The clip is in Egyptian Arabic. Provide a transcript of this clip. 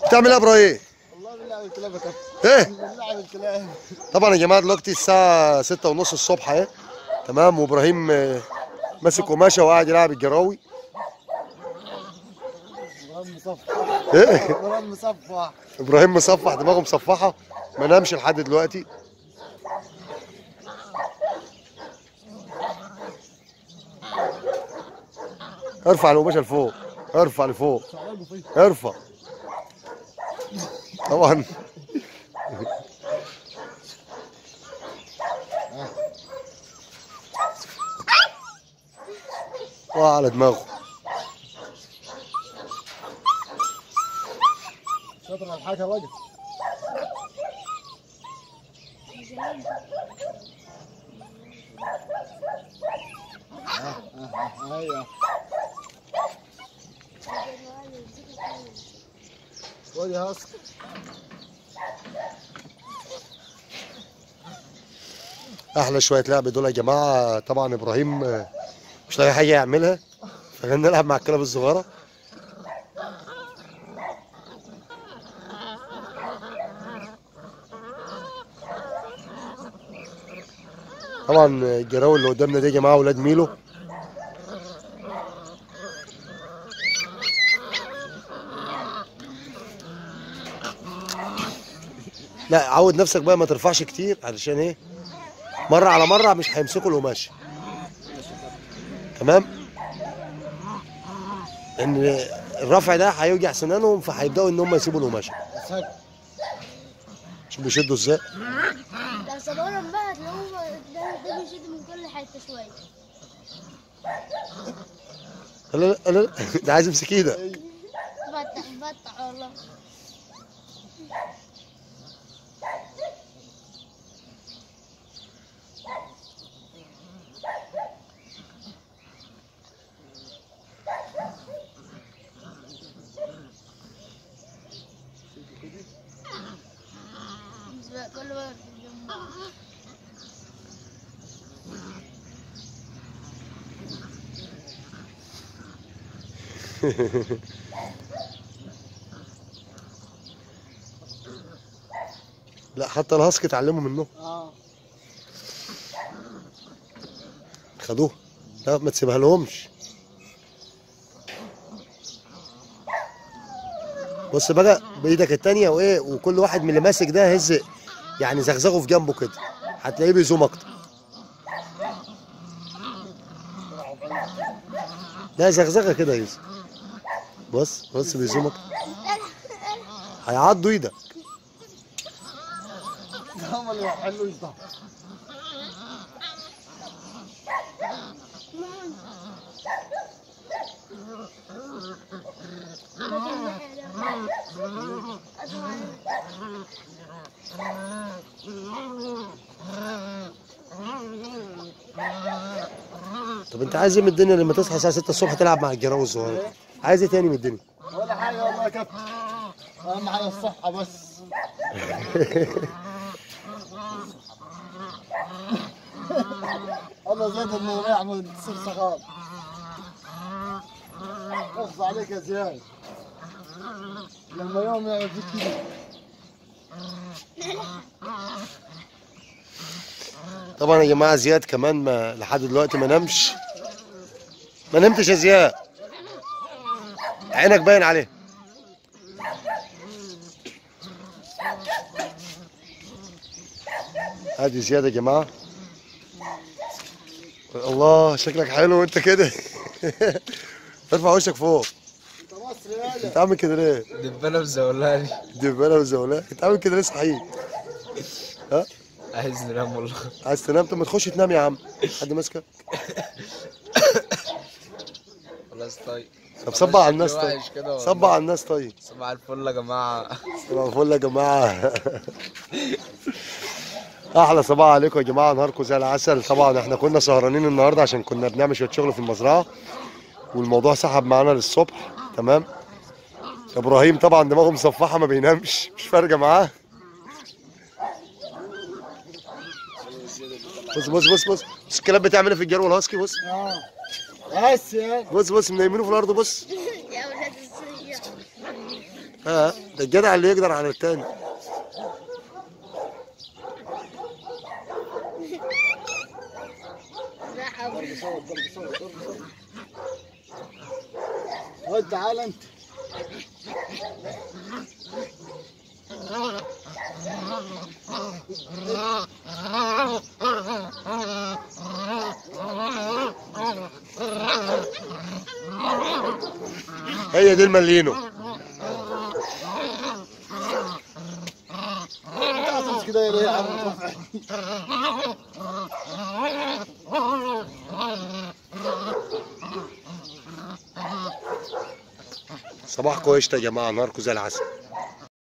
بتعمل ايه يا ابراهيم والله بالله على الكلام يا كابتن ايه بالله على الكلام طبعا يا جماعه دلوقتي الساعه ستة ونص الصبح اهي تمام وابراهيم آه، ماسك قماشه وقاعد يلعب الجراوي ابراهيم مصفح ايه ابراهيم مصفح ابراهيم مصفح دماغه مصفحه ما نامش لحد دلوقتي ارفع القماشه لفوق ارفع لفوق شعراجه فيه ارفع طبعا وقع على دماغه شاطر على الحاجه واقف اه اه اه ايوه خد يا هاسك احلى شويه لعب دول يا جماعه طبعا ابراهيم آه، مش لاقي حاجه يعملها فخلينا نلعب مع الكلاب الصغيره طبعا الجراوي اللي قدامنا دي يا جماعه ولاد ميلو لا عود نفسك بقى ما ترفعش كتير علشان ايه مره على مره مش هيمسكوا القماشه تمام ان الرفع ده هيوجع سنانهم فهيبداوا ان هم يسيبوا القماشه سك شوف بيشدوا ازاي لو صبرهم بقى هتلاقوه ده ده بيشد من كل حته شويه لا لا لا لا ده عايز يمسك ايدك فتح فتح والله بس بقى كل بقى لا حتى الهاسك اتعلموا منه اه خدوه لا ما تسيبها لهمش بص بقى بايدك التانية وايه وكل واحد من اللي ماسك ده هز يعني زغزغه في جنبه كده هتلاقيه بيزوم اكتر لا زغزغه كده يا يوسف بص بص بيزوم اكتر هيعضوا ايدك هم اللي يحلوا يصدق طب انت عايز ايه من الدنيا لما تصحى الساعه 6 الصبح تلعب مع الجراوي الصغيره عايز ايه تاني من الدنيا ولا حاجه والله يا كابتن اهم حاجه الصحه بس الله زاد انه يعمل تصير صغار قص عليك يا زياد لما يوم يعمل فيك كده طبعا يا جماعه زياد كمان ما لحد دلوقتي ما نامش ما نمتش يا زياد عينك باين عليه ادي زياد يا جماعه الله شكلك حلو وانت كده ارفع وشك فوق انت مصري يالا انت عامل كده ليه؟ دبانة مزولاني دبانه وزولاه انت عامل كده ليه صحيح؟ ها؟ عايز ننام والله عايز تنام طب ما تخش تنام يا عم حد ماسكك خلاص طيب طب صبع على الناس طيب وحش كده والله. صبع على الناس طيب صباح الفل يا جماعة صباح الفل يا جماعه احلى صباح عليكم يا جماعه نهاركم زي العسل طبعا احنا كنا سهرانين النهارده عشان كنا بنعمل شويه شغل في المزرعه والموضوع سحب معانا للصبح تمام ابراهيم طبعا دماغه مصفحه ما بينامش مش فارقه معاه بص بص بص بص بص الكلاب بتعمل ايه في الجرو الهاسكي بص اه بس يا بص بص منيمينه في الارض بص يا ولاد الصياد ها ده الجدع اللي يقدر على التاني لا حبيبي صور ضرب صور ضرب صور واد تعال انت هي دي الملينو انت اصلا كده يا يا عم صباحكم قشطه يا جماعه نهاركم زي العسل